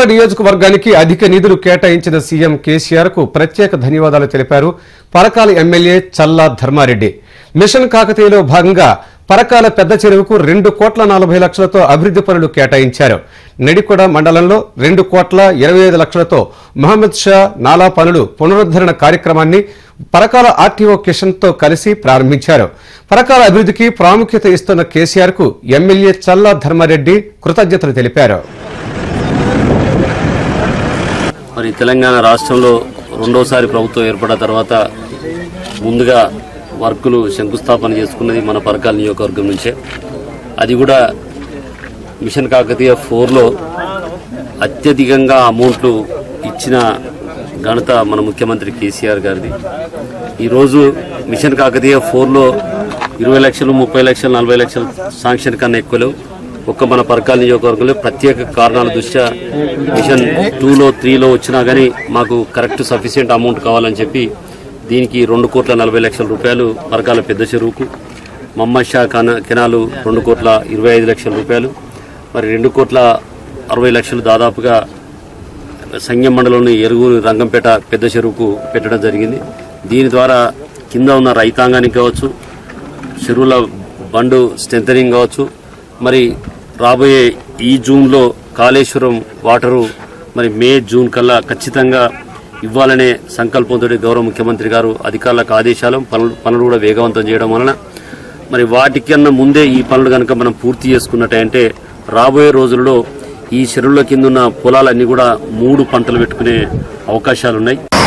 నియోజకవర్గానికి అధిక నిధులు కేటాయించిన సీఎం కేసీఆర్ కు ప్రత్యేక ధన్యవాదాలు తెలిపారు పరకాల ఎమ్మెల్యే చల్లా ధర్మారెడ్డి మిషన్ కాకతీయలో భాగంగా పరకాల పెద్ద చెరువుకు రెండు కోట్ల నలభై లక్షలతో అభివృద్ధి పనులు కేటాయించారు నెడికొడ మండలంలో రెండు కోట్ల ఇరవై ఐదు లక్షలతో మహమ్మద్ షా నాలా పనులు పునరుద్ధరణ కార్యక్రమాన్ని పరకాల ఆర్టీఓ కిషన్ తో కలిసి ప్రారంభించారు పరకాల అభివృద్ధికి ప్రాముఖ్యత ఇస్తున్న కేసీఆర్ కు ఎమ్మెల్యే చల్లా ధర్మారెడ్డి కృతజ్ఞతలు తెలిపారు మరి తెలంగాణ రాష్ట్రంలో రెండోసారి ప్రభుత్వం ఏర్పడిన తర్వాత ముందుగా వర్కులు శంకుస్థాపన చేసుకున్నది మన పరకాల నియోజకవర్గం నుంచే అది కూడా మిషన్ కాకతీయ ఫోర్లో అత్యధికంగా అమౌంట్లు ఇచ్చిన ఘనత మన ముఖ్యమంత్రి కేసీఆర్ గారిది ఈరోజు మిషన్ కాకతీయ ఫోర్లో ఇరవై లక్షలు ముప్పై లక్షలు నలభై లక్షలు శాంక్షన్ కన్నా ఎక్కువ లేవు ఒక్క మన పరకాల నియోజకవర్గంలో ప్రత్యేక కారణాల దృష్ట్యా మిషన్ టూలో త్రీలో వచ్చినా కానీ మాకు కరెక్ట్ సఫిషియెంట్ అమౌంట్ కావాలని చెప్పి దీనికి రెండు కోట్ల నలభై లక్షల రూపాయలు పరకాల పెద్ద చెరువుకు మహమ్మద్ షా ఖానా కెనాలు రెండు కోట్ల ఇరవై ఐదు లక్షల రూపాయలు మరి రెండు కోట్ల అరవై లక్షలు దాదాపుగా సంగం మండలంలోని ఎరుగురు రంగంపేట పెద్ద చెరువుకు పెట్టడం జరిగింది దీని ద్వారా కింద ఉన్న రైతాంగానికి కావచ్చు చెరువుల బండు స్ట్రెంథనింగ్ కావచ్చు మరి రాబోయే ఈ జూన్లో కాళేశ్వరం వాటరు మరి మే జూన్ కల్లా ఖచ్చితంగా ఇవ్వాలనే సంకల్పంతో గౌరవ ముఖ్యమంత్రి గారు అధికారులకు ఆదేశాలు పనులు పనులు కూడా వేగవంతం చేయడం వలన మరి వాటికన్నా ముందే ఈ పనులు కనుక మనం పూర్తి చేసుకున్నట్టంటే రాబోయే రోజుల్లో ఈ చెరువుల కింద ఉన్న పొలాలన్నీ కూడా మూడు పంటలు పెట్టుకునే అవకాశాలున్నాయి